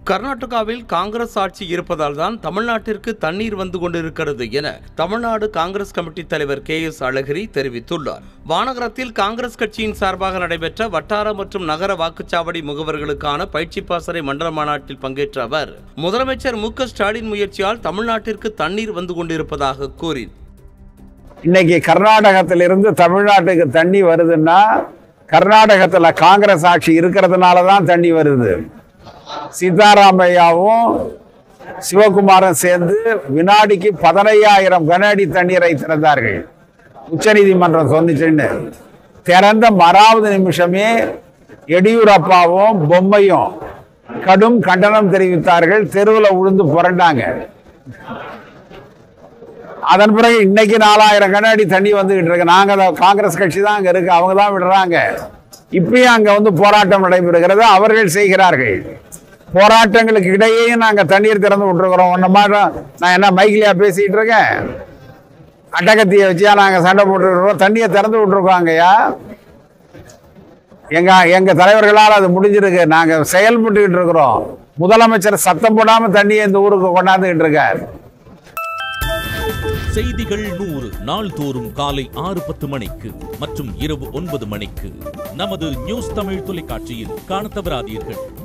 கர்நாடகாவில் காங்கிரஸ் ஆட்சி இருப்பதால் தான் தமிழ்நாட்டிற்கு தண்ணீர் வந்து கொண்டிருக்கிறது என தமிழ்நாடு காங்கிரஸ் கமிட்டி தலைவர் கே எஸ் அழகிரி தெரிவித்துள்ளார் வானகரத்தில் காங்கிரஸ் கட்சியின் சார்பாக நடைபெற்ற வட்டார மற்றும் நகர வாக்குச்சாவடி முகவர்களுக்கான பயிற்சி பாசறை மண்டல மாநாட்டில் பங்கேற்ற அவர் முதலமைச்சர் மு க ஸ்டாலின் முயற்சியால் தமிழ்நாட்டிற்கு தண்ணீர் வந்து கொண்டிருப்பதாக கூறினார் இன்னைக்கு கர்நாடகத்திலிருந்து தமிழ்நாட்டுக்கு தண்ணி வருதுன்னா கர்நாடகத்தில் காங்கிரஸ் ஆட்சி இருக்கிறதுனால தான் தண்ணி வருது சீதாராமையாவும் சிவகுமாரும் சேர்ந்து வினாடிக்கு பதினையாயிரம் கன அடி தண்ணீரை திறந்தார்கள் உச்சநீதிமன்றம் சொன்னிச்சுன்னு திறந்த மறாவது நிமிஷமே எடியூரப்பாவும் பொம்மையும் கடும் கண்டனம் தெரிவித்தார்கள் தெருவில் உழுந்து புரண்டாங்க அதன் பிறகு இன்னைக்கு நாலாயிரம் கண்ணாடி தண்ணி வந்துகிட்டு இருக்கு நாங்க தான் காங்கிரஸ் கட்சி தான் அங்க இருக்கு அவங்க தான் விடுறாங்க இப்பயும் அங்க வந்து போராட்டம் நடைபெறுகிறது அவர்கள் செய்கிறார்கள் போராட்டங்களுக்கு இடையேயும் நாங்க தண்ணீர் திறந்து விட்டுருக்குறோம் ஒன்ன மாதிரி நான் என்ன மைக்கிலியா பேசிட்டு இருக்கேன் அட்டகத்தியை வச்சியா நாங்க சண்டை போட்டுருக்கோம் தண்ணியை திறந்து விட்டுருக்கோங்கய்யா எங்க எங்க தலைவர்களால் அது முடிஞ்சிருக்கு நாங்க செயல்பட்டுக்கிட்டு இருக்கிறோம் முதலமைச்சர் சத்தம் போடாம தண்ணியை இந்த ஊருக்கு கொண்டாந்துகிட்டு இருக்கார் செய்திகள் நூறு நாள்தோறும் காலை ஆறு பத்து மணிக்கு மற்றும் இரவு ஒன்பது மணிக்கு நமது நியூஸ் தமிழ் தொலைக்காட்சியில் காணத் தவறாதீர்கள்